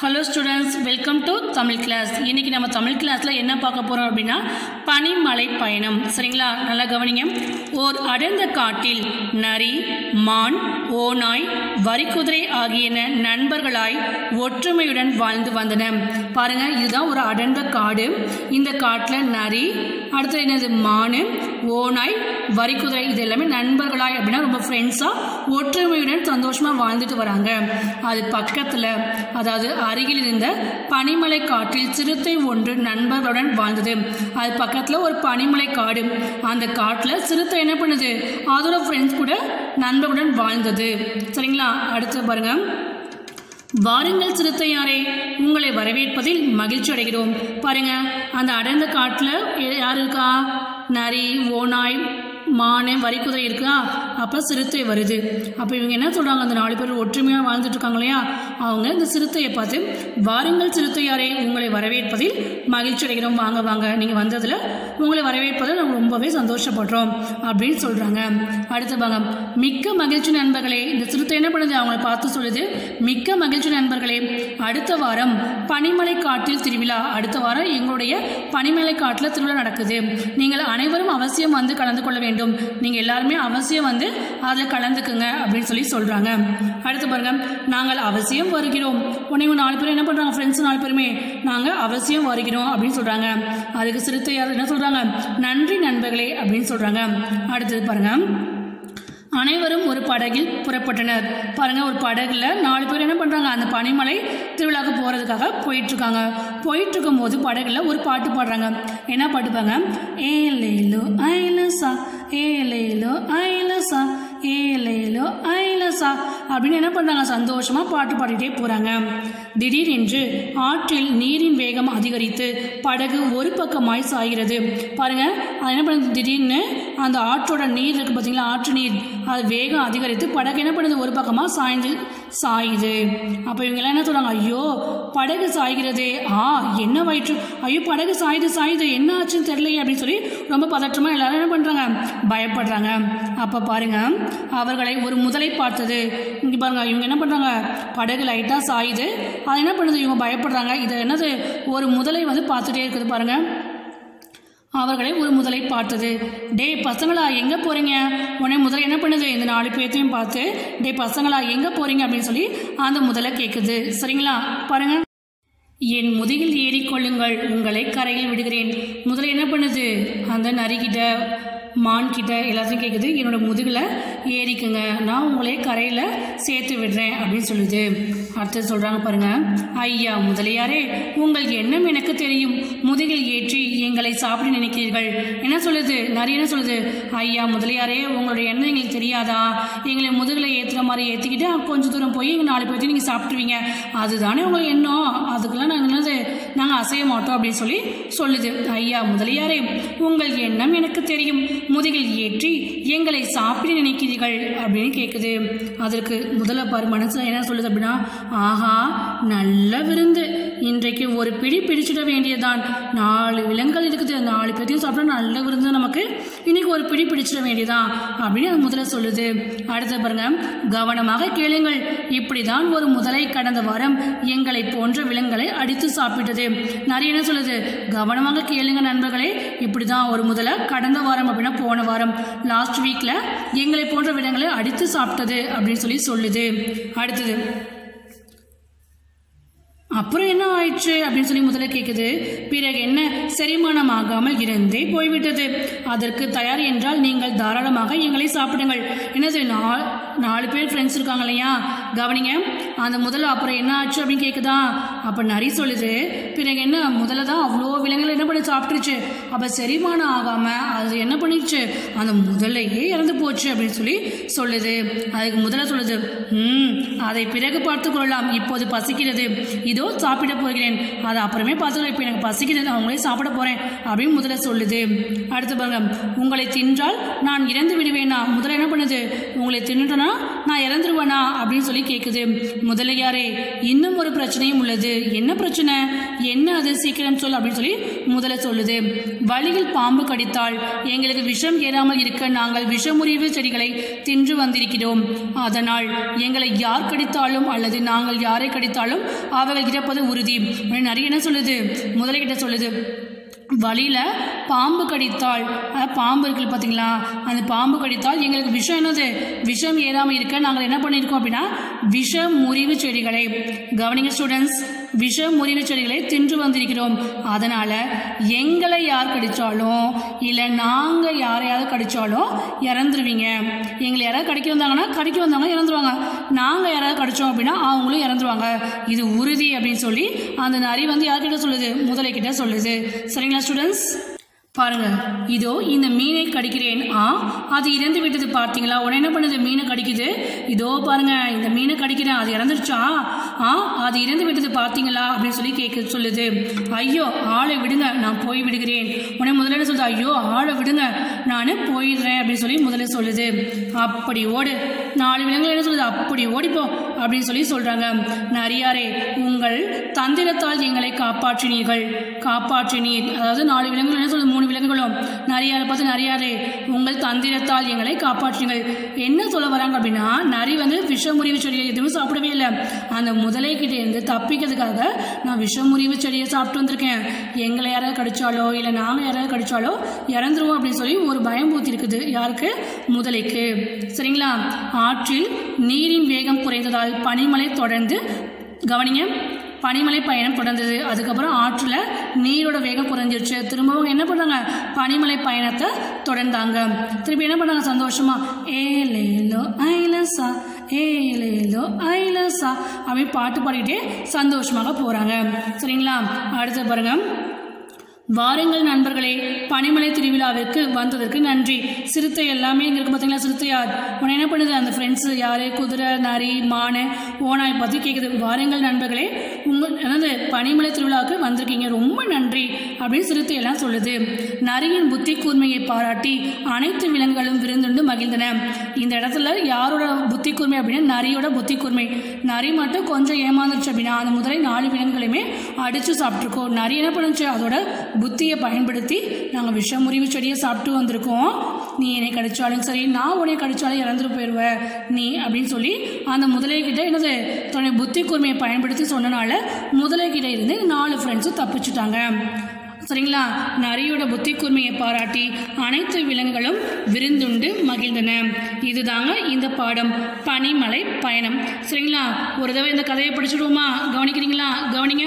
hello students welcome to Tamil class இன்னைக்கு நம்ம தமிழ் கிளாஸில் என்ன பார்க்க போகிறோம் அப்படின்னா பனிமலை பயணம் சரிங்களா நல்லா கவனிங்க ஓர் அடர்ந்த காட்டில் நரி மான் ஓநாய் வரிக்குதிரை ஆகியன நண்பர்களாய் ஒற்றுமையுடன் வாழ்ந்து வந்தன பாருங்க இதுதான் ஒரு அடர்ந்த காடு இந்த காட்டில் நரி அடுத்து என்னது மான் ஓநாய் வரிக்குதிரை இது எல்லாமே நண்பர்களாய் அப்படின்னா ரொம்ப ஃப்ரெண்ட்ஸாக ஒற்றுமையுடன் சந்தோஷமாக வாழ்ந்துட்டு வராங்க அது பக்கத்தில் அதாவது அருகில் இருந்த பனிமலை காட்டில் சிறுத்தை ஒன்று நண்பர்களுடன் வாழ்ந்தது அது பக்கத்தில் ஒரு பனிமலை காடு அந்த காட்டில் சிறுத்தை என்ன பண்ணுது அதோட ஃப்ரெண்ட்ஸ் கூட நண்பர்களுடன் வாழ்ந்தது சரிங்களா அடுத்து பாருங்க வாருங்கள் சிறுத்தையாரே உங்களை வரவேற்பதில் மகிழ்ச்சி அடைகிறோம் பாருங்க அந்த அடர்ந்த காட்டில் யார் இருக்கா நரி ஓநாய் மானு வரிக்குதிரை இருக்கா அப்போ சிறுத்தை வருது அப்போ இவங்க என்ன சொல்கிறாங்க அந்த நாலு பேர் ஒற்றுமையாக வாழ்ந்துட்டு இருக்காங்க இல்லையா அவங்க இந்த சிறுத்தையை பார்த்து வாருங்கள் சிறுத்தையாரே உங்களை வரவேற்பதில் மகிழ்ச்சி அடைகிறோம் வாங்க வாங்க நீங்கள் வந்ததில் உங்களை வரவேற்பதில் நாங்கள் ரொம்பவே சந்தோஷப்படுறோம் அப்படின்னு சொல்கிறாங்க அடுத்து வாங்க மிக்க மகிழ்ச்சி நண்பர்களே இந்த சிறுத்தை என்ன பண்ணுது அவங்கள பார்த்து சொல்லுது மிக்க மகிழ்ச்சி நண்பர்களே அடுத்த வாரம் பனிமலை காட்டில் திருவிழா அடுத்த வாரம் எங்களுடைய பனிமலை காட்டில் திருவிழா நடக்குது நீங்கள் அனைவரும் அவசியம் வந்து கலந்து கொள்ள வேண்டும் நீங்கள் எல்லாருமே அவசியம் வந்து அதில் கலந்துக்குங்க அப்படின்னு சொல்லி சொல்கிறாங்க அடுத்து பாருங்க நாங்கள் அவசியம் வருகிறோம் உடனே இவங்க நாலு பேர் என்ன பண்ணுறாங்க ஃப்ரெண்ட்ஸ் நாலு பேருமே நாங்கள் அவசியம் வருகிறோம் அப்படின்னு சொல்கிறாங்க அதுக்கு சிறுத்தையார் என்ன சொல்கிறாங்க நன்றி நண்பர்களே அப்படின்னு சொல்கிறாங்க அடுத்தது பாருங்கள் அனைவரும் ஒரு படகில் புறப்பட்டனர் பாருங்க ஒரு படகுல நாலு பேர் என்ன பண்றாங்க அந்த பனிமலை திருவிழாக்கு போறதுக்காக போயிட்டு இருக்காங்க போயிட்டு இருக்கும் போது படகுல ஒரு பாட்டு பாடுறாங்க என்ன பாட்டு பாங்க ஏலேலோ ஐலசா ஏலேலோ ஐலசா ஏலேலோ ஐலசா அப்படின்னு என்ன பண்ணுறாங்க சந்தோஷமாக பாட்டு பாடிட்டே போகிறாங்க திடீரென்று ஆற்றில் நீரின் வேகம் அதிகரித்து படகு ஒரு பக்கமாய் சாய்கிறது பாருங்க அது என்ன பண்ணுது திடீர்னு அந்த ஆற்றோட நீர் இருக்குது பார்த்தீங்களா ஆற்று நீர் அது வேகம் அதிகரித்து படகு என்ன பண்ணுது ஒரு பக்கமாக சாய்ந்து சாயுது அப்போ இவங்கெல்லாம் என்ன சொல்கிறாங்க ஐயோ படகு சாய்கிறதே ஆ என்ன வயிற்று ஐயோ படகு சாயுது சாயுது என்ன ஆச்சுன்னு தெரியலையே அப்படின்னு சொல்லி ரொம்ப பதற்றமாக எல்லாரும் என்ன பண்ணுறாங்க பயப்படுறாங்க அப்போ பாருங்க அவர்களை ஒரு முதலை பார்த்தது இங்கே பாருங்க இவங்க என்ன பண்ணுறாங்க படகு லைட்டாக சாயுது அது என்ன பண்ணுது இவங்க பயப்படுறாங்க இது என்னது ஒரு முதலை வந்து பார்த்துட்டே இருக்குது பாருங்க அவர்களை ஒரு முதலை பார்த்தது டே பசங்களா எங்கே போகிறீங்க உடனே முதலை என்ன பண்ணுது இந்த நாலு பேர்த்தையும் பார்த்து டே பசங்களா எங்கே போகிறீங்க அப்படின்னு சொல்லி அந்த முதலை கேட்குது சரிங்களா பாருங்க என் முதுகில் ஏறிக்கொள்ளுங்கள் உங்களை கரையில் விடுகிறேன் முதல்ல என்ன பண்ணுது அந்த நரிக்கிட்ட மான் கிட்ட எல்லாத்தையும் கேட்குது என்னோட முதுகில் ஏறிக்குங்க நான் உங்களே கரையில் சேர்த்து விடுறேன் அப்படின்னு சொல்லுது அடுத்தது சொல்கிறாங்க பாருங்க ஐயா முதலியாரே உங்கள் எண்ணம் எனக்கு தெரியும் முதுகில் ஏற்றி எங்களை சாப்பிட நினைக்கிறீர்கள் என்ன சொல்லுது நிறைய என்ன சொல்லுது ஐயா முதலியாரே உங்களுடைய எண்ணம் எங்களுக்கு தெரியாதா எங்களை முதுகில் ஏற்றுற மாதிரி ஏற்றிக்கிட்டு கொஞ்சம் தூரம் போய் எங்கள் நாலு பேர்த்தையும் நீங்கள் சாப்பிட்ருவீங்க அதுதானே உங்கள் எண்ணம் அதுக்கெல்லாம் நாங்கள் என்னது நாங்கள் அசைய மாட்டோம் அப்படின்னு சொல்லி சொல்லுது ஐயா முதலியாரே உங்கள் எண்ணம் எனக்கு தெரியும் முதுகில் ஏற்றி எங்களை சாப்பிட நினைக்கிறீர்கள் அப்படின்னு கேட்குது அதற்கு முதல்ல பாரு மனசில் என்ன சொல்லுது அப்படின்னா ஆஹா நல்ல விருந்து இன்றைக்கு ஒரு பிடி பிடிச்சிட வேண்டியதுதான் நாலு விலங்குகள் இருக்குது நாலு பேர்த்தையும் சாப்பிட்டா நல்ல விருந்து நமக்கு இன்னைக்கு ஒரு பிடி பிடிச்சிட வேண்டியதான் அப்படின்னு அது முதல்ல சொல்லுது அடுத்து பாருங்க கவனமாக கேளுங்கள் இப்படிதான் ஒரு முதலை கடந்த வாரம் எங்களை போன்ற விலங்குகளை அடித்து சாப்பிட்டது நிறைய என்ன சொல்லுது கவனமாக கேளுங்க நண்பர்களே இப்படிதான் ஒரு முதலை கடந்த வாரம் அப்படின்னா போன வாரம் லாஸ்ட் வீக்கில் எங்களை போன்ற விலங்குகளை அடித்து சாப்பிட்டது அப்படின்னு சொல்லி சொல்லுது அடுத்தது அப்புறம் என்ன ஆயிடுச்சு அப்படின்னு சொல்லி முதல்ல கேட்குது பிறகு என்ன செரிமானம் ஆகாமல் இருந்தே போய்விட்டது அதற்கு தயார் என்றால் நீங்கள் தாராளமாக எங்களை சாப்பிடுங்கள் என்னது நாலு நாலு பேர் ஃப்ரெண்ட்ஸ் இருக்காங்க இல்லையா கவனிங்க அந்த முதல்ல அப்புறம் என்ன ஆச்சு அப்படின்னு கேட்குதா அப்போ நரி சொல்லுது பிறகு என்ன முதல்ல தான் அவ்வளோ விலங்குகள் என்ன பண்ணி சாப்பிட்டுருச்சு அப்போ செரிமானம் ஆகாமல் அது என்ன பண்ணிடுச்சு அந்த முதலையே இறந்து போச்சு அப்படின்னு சொல்லி சொல்லுது அதுக்கு முதல்ல சொல்லுது ம் அதை பிறகு பார்த்து கொள்ளலாம் இப்போது பசிக்கிறது இதோ சாப்பிட போகிறேன் அதை அப்புறமே பார்த்துக்கலாம் இப்போ எனக்கு பசிக்கிறது அவங்களே சாப்பிட போகிறேன் அப்படின்னு முதல்ல சொல்லுது அடுத்து பாருங்க உங்களை தின்றால் நான் இறந்து விடுவேனா முதல்ல என்ன பண்ணுது உங்களை தின்னுட்டனா நான் இறந்துருவேனா அப்படின்னு சொல்லி கேட்குது முதலியாரே இன்னும் ஒரு பிரச்சனையும் உள்ளது என்ன பிரச்சனை என்ன அது சீக்கிரம் சொல் அப்படின்னு சொல்லி முதல்ல சொல்லுது வழியில் பாம்பு கடித்தால் எங்களுக்கு விஷம் ஏறாமல் இருக்க நாங்கள் விஷமுறிவு செடிகளை தின்று வந்திருக்கிறோம் அதனால் எங்களை யார் கடித்தாலும் அல்லது நாங்கள் யாரை கடித்தாலும் அவர்கள் இறப்பது உறுதி உடனே நிறைய என்ன சொல்லுது முதலைகிட்ட சொல்லுது வழியில் பாம்பு கடித்தால் அதாவது பாம்பு இருக்குது பார்த்தீங்களா அந்த பாம்பு கடித்தால் எங்களுக்கு விஷம் என்னது விஷம் ஏறாமல் இருக்க நாங்கள் என்ன பண்ணியிருக்கோம் அப்படின்னா விஷ முறிவு செடிகளை கவனிங்க ஸ்டூடெண்ட்ஸ் விஷ முறிவு செடிகளை தின்று வந்திருக்கிறோம் அதனால் எங்களை யார் கடித்தாலும் இல்லை நாங்கள் யாரையாவது கடித்தாலும் இறந்துருவீங்க எங்களை யாராவது கடிக்க வந்தாங்கன்னா கடிக்க வந்தவங்க இறந்துருவாங்க நாங்கள் யாராவது கடித்தோம் அப்படின்னா அவங்களும் இறந்துருவாங்க இது உறுதி அப்படின்னு சொல்லி அந்த நரி வந்து யார்கிட்ட சொல்லுது முதலை கிட்ட சொல்லுது சரிங்களா ஸ்டூடெண்ட்ஸ் பாருங்க இதோ இந்த மீனை கடிக்கிறேன் ஆ அது இறந்து விட்டது பார்த்தீங்களா உடனே என்ன பண்ணுது மீனை கடிக்குது இதோ பாருங்க இந்த மீனை கடிக்கிறேன் அது இறந்துருச்சா ஆ அது இறந்து விட்டது பார்த்தீங்களா அப்படின்னு சொல்லி கேட்க சொல்லுது ஐயோ ஆளை விடுங்க நான் போய் விடுகிறேன் உடனே முதல்ல என்ன சொல்லுது ஐயோ ஆளை விடுங்க நான் போயிடுறேன் அப்படின்னு சொல்லி முதல்ல சொல்லுது அப்படி ஓடு நாலு விலங்குகள் என்ன சொல்லுது அப்படி ஓடிப்போ அப்படின்னு சொல்லி சொல்றாங்க நரியாரே உங்கள் தந்திரத்தால் எங்களை காப்பாற்றினீர்கள் காப்பாற்றினீர் அதாவது நாலு விலங்குகள் என்ன சொல்லுது மூணு விலங்குகளும் நரியாரை பார்த்து நரியாரே உங்கள் தந்திரத்தால் எங்களை காப்பாற்றினீர்கள் என்ன சொல்ல வராங்க அப்படின்னா நரி வந்து விஷமுறிவு செடியை எதுவும் சாப்பிடவே இல்லை அந்த முதலை கிட்ட இருந்து தப்பிக்கிறதுக்காக நான் விஷமுறிவு செடியை சாப்பிட்டு வந்திருக்கேன் எங்களை யாராவது கடிச்சாலோ இல்லை நாங்கள் யாராவது கடிச்சாலோ இறந்துருவோம் அப்படின்னு சொல்லி ஒரு பயம் பூத்தி இருக்குது யாருக்கு முதலைக்கு சரிங்களா ஆற்றில் நீரின் வேகம் குறைந்ததால் பனிமலை தொடர்ந்து கவனிங்க பனிமலை பயணம் தொடர்ந்தது அதுக்கப்புறம் ஆற்றில் நீரோட வேகம் குறைஞ்சிருச்சு திரும்பவும் என்ன பண்ணாங்க பனிமலை பயணத்தை தொடர்ந்தாங்க திருப்பி என்ன பண்ணாங்க சந்தோஷமா ஏலேலோ ஐலசா ஏலேலோ ஐலசா அப்படின்னு பாட்டு பாடிக்கிட்டே சந்தோஷமாக போகிறாங்க சரிங்களா அடுத்து பாருங்க வாருங்கள் நண்பர்களே பனிமலை திருவிழாவிற்கு வந்ததற்கு நன்றி சிறுத்தை எல்லாமே இங்கே இருக்கு பார்த்தீங்களா சிறுத்தையார் உடனே என்ன பண்ணுது அந்த ஃப்ரெண்ட்ஸு யார் குதிரை நரி மானு ஓனாய் பார்த்து கேட்குது வாருங்கள் நண்பர்களே உங்கள் அதாவது பனிமலை திருவிழாவுக்கு வந்திருக்கீங்க ரொம்ப நன்றி அப்படின்னு சிறுத்தை எல்லாம் சொல்லுது நரியின் புத்தி கூர்மையை பாராட்டி அனைத்து விலங்குகளும் விருந்துண்டு மகிழ்ந்தன இந்த இடத்துல யாரோட புத்தி கூர்மை அப்படின்னா நரியோட புத்தி கூர்மை நரி மட்டும் கொஞ்சம் ஏமாந்துருச்சு அப்படின்னா அந்த முதலை நாலு விலங்குகளையுமே அடித்து சாப்பிட்ருக்கோம் நரி என்ன பண்ணுச்சு அதோட புத்தியை பயன்படுத்தி நாங்கள் விஷமுறிவு செடியை சாப்பிட்டு வந்திருக்கோம் நீ என்னை கடிச்சாலும் சரி நான் உன்னை கடிச்சாலும் இறந்துட்டு போயிடுவ நீ அப்படின்னு சொல்லி அந்த முதலைக்கிட்ட என்னது தன்னுடைய புத்தி கூர்மையை பயன்படுத்தி சொன்னனால முதலைக்கிட்ட இருந்து நாலு ஃப்ரெண்ட்ஸும் தப்பிச்சுட்டாங்க சரிங்களா நரியோட புத்தி கூர்மையை பாராட்டி அனைத்து விலங்குகளும் விருந்துண்டு மகிழ்ந்தன இதுதாங்க இந்த பாடம் பனிமலை பயணம் சரிங்களா ஒரு தடவை இந்த கதையை படிச்சுடுவோமா கவனிக்கிறீங்களா கவனிங்க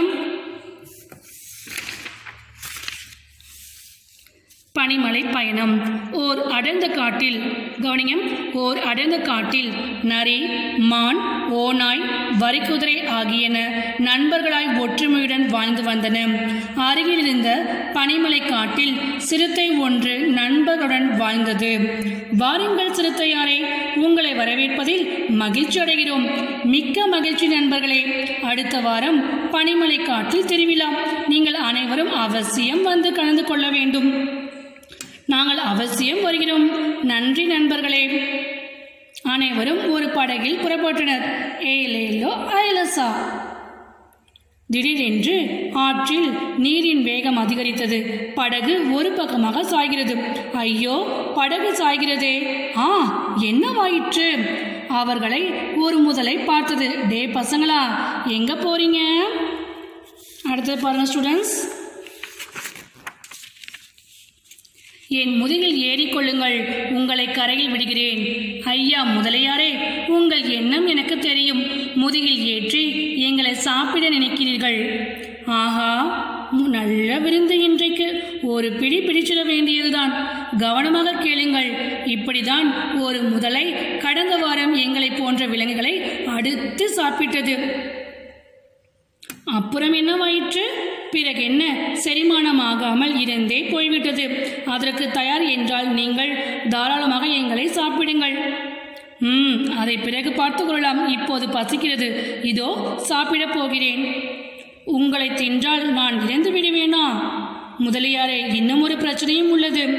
பனிமலை பயணம் ஓர் அடர்ந்த காட்டில் கவனியம் ஓர் அடர்ந்த காட்டில் நரி மான் ஓநாய் வரிக்குதிரை ஆகியன நண்பர்களாய் ஒற்றுமையுடன் வாழ்ந்து வந்தன அருகில் இருந்த பனிமலை காட்டில் சிறுத்தை ஒன்று நண்பர்களுடன் வாழ்ந்தது வாருங்கள் சிறுத்தையாரே உங்களை வரவேற்பதில் மகிழ்ச்சி அடைகிறோம் மிக்க மகிழ்ச்சி நண்பர்களே அடுத்த வாரம் பனிமலை காட்டில் திருவிழா நீங்கள் அனைவரும் அவசியம் வந்து கலந்து கொள்ள வேண்டும் நாங்கள் அவசியம் வருகிறோம் நன்றி நண்பர்களே அனைவரும் ஒரு படகில் புறப்பட்டனர் ஏலேலோ ஐலசா திடீரென்று ஆற்றில் நீரின் வேகம் அதிகரித்தது படகு ஒரு பக்கமாக சாய்கிறது ஐயோ படகு சாய்கிறதே ஆ என்னவாயிற்று அவர்களை ஒரு முதலை பார்த்தது டே பசங்களா எங்க போறீங்க அடுத்தது பாருங்க ஸ்டூடெண்ட்ஸ் என் முதுகில் ஏறிக்கொள்ளுங்கள் உங்களை கரையில் விடுகிறேன் ஐயா முதலியாரே உங்கள் எண்ணம் எனக்கு தெரியும் முதுகில் ஏற்றி எங்களை சாப்பிட நினைக்கிறீர்கள் ஆஹா மு- நல்ல விருந்து இன்றைக்கு ஒரு பிடி பிடிச்சிட வேண்டியதுதான் கவனமாக கேளுங்கள் இப்படிதான் ஒரு முதலை கடந்த வாரம் எங்களை போன்ற விலங்குகளை அடுத்து சாப்பிட்டது அப்புறம் என்னவாயிற்று பிறகு என்ன செரிமானமாகாமல் இருந்தே போய்விட்டது அதற்கு தயார் என்றால் நீங்கள் தாராளமாக எங்களை சாப்பிடுங்கள் ம் அதை பிறகு பார்த்துக் கொள்ளலாம் இப்போது பசிக்கிறது இதோ சாப்பிடப் போகிறேன் உங்களை தின்றால் நான் இறந்து விடுவேனா முதலியாரே இன்னும் ஒரு பிரச்சனையும் உள்ளது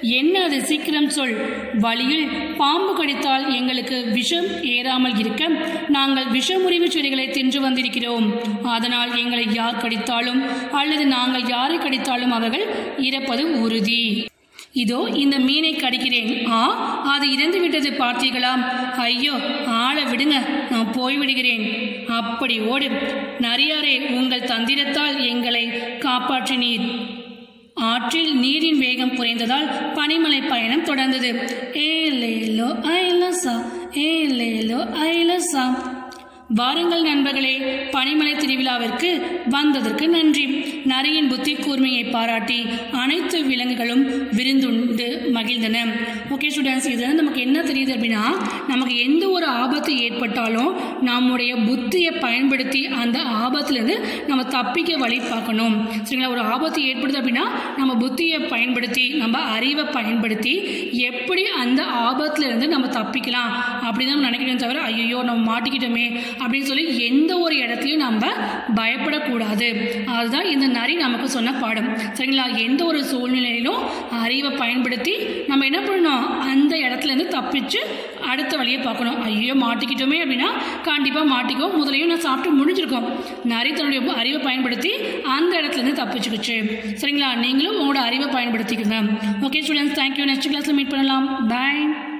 என்ன அது சீக்கிரம் சொல் வழியில் பாம்பு கடித்தால் எங்களுக்கு விஷம் ஏறாமல் இருக்க நாங்கள் விஷமுறிவு செடிகளை தின்று வந்திருக்கிறோம் அதனால் எங்களை யார் கடித்தாலும் அல்லது நாங்கள் யாரை கடித்தாலும் அவர்கள் இறப்பது உறுதி இதோ இந்த மீனை கடிக்கிறேன் ஆ அது இறந்து விட்டது பார்த்தீர்களா ஐயோ ஆளை விடுங்க நான் போய்விடுகிறேன் அப்படி ஓடு நரியாரே உங்கள் தந்திரத்தால் எங்களை காப்பாற்றினீர் ஆற்றில் நீரின் வேகம் குறைந்ததால் பனிமலை பயணம் தொடர்ந்தது ஏ லேலோ ஐலசா ஏ லேலோ ஐலசா வாருங்கள் நண்பர்களே பனிமலை திருவிழாவிற்கு வந்ததற்கு நன்றி நரியின் புத்தி கூர்மையை பாராட்டி அனைத்து விலங்குகளும் விருந்துண்டு மகிழ்ந்தன ஓகே ஸ்டூடெண்ட்ஸ் இதில் நமக்கு என்ன தெரியுது அப்படின்னா நமக்கு எந்த ஒரு ஆபத்து ஏற்பட்டாலும் நம்முடைய புத்தியை பயன்படுத்தி அந்த ஆபத்துலேருந்து நம்ம தப்பிக்க வழி பார்க்கணும் சரிங்களா ஒரு ஆபத்து ஏற்படுது அப்படின்னா நம்ம புத்தியை பயன்படுத்தி நம்ம அறிவை பயன்படுத்தி எப்படி அந்த ஆபத்துலேருந்து நம்ம தப்பிக்கலாம் அப்படின்னு நம்ம நினைக்கணும் தவிர ஐயோ நம்ம மாட்டிக்கிட்டோமே அப்படின்னு சொல்லி எந்த ஒரு இடத்துலையும் நம்ம பயப்படக்கூடாது அதுதான் இந்த நரி நமக்கு சொன்ன பாடம் சரிங்களா எந்த ஒரு சூழ்நிலையிலும் அறிவை பயன்படுத்தி நம்ம என்ன பண்ணணும் அந்த இடத்துலேருந்து தப்பிச்சு அடுத்த வழியை பார்க்கணும் ஐயோ மாட்டிக்கிட்டோமே அப்படின்னா கண்டிப்பாக மாட்டிக்கோ முதலையும் நான் சாப்பிட்டு முடிஞ்சிருக்கோம் நரி தன்னுடைய அறிவை பயன்படுத்தி அந்த இடத்துலேருந்து தப்பிச்சுக்கிச்சு சரிங்களா நீங்களும் உங்களோட அறிவை பயன்படுத்திக்கோங்க ஓகே ஸ்டூடெண்ட்ஸ் தேங்க்யூ நெக்ஸ்ட் கிளாஸில் மீட் பண்ணலாம் பாய்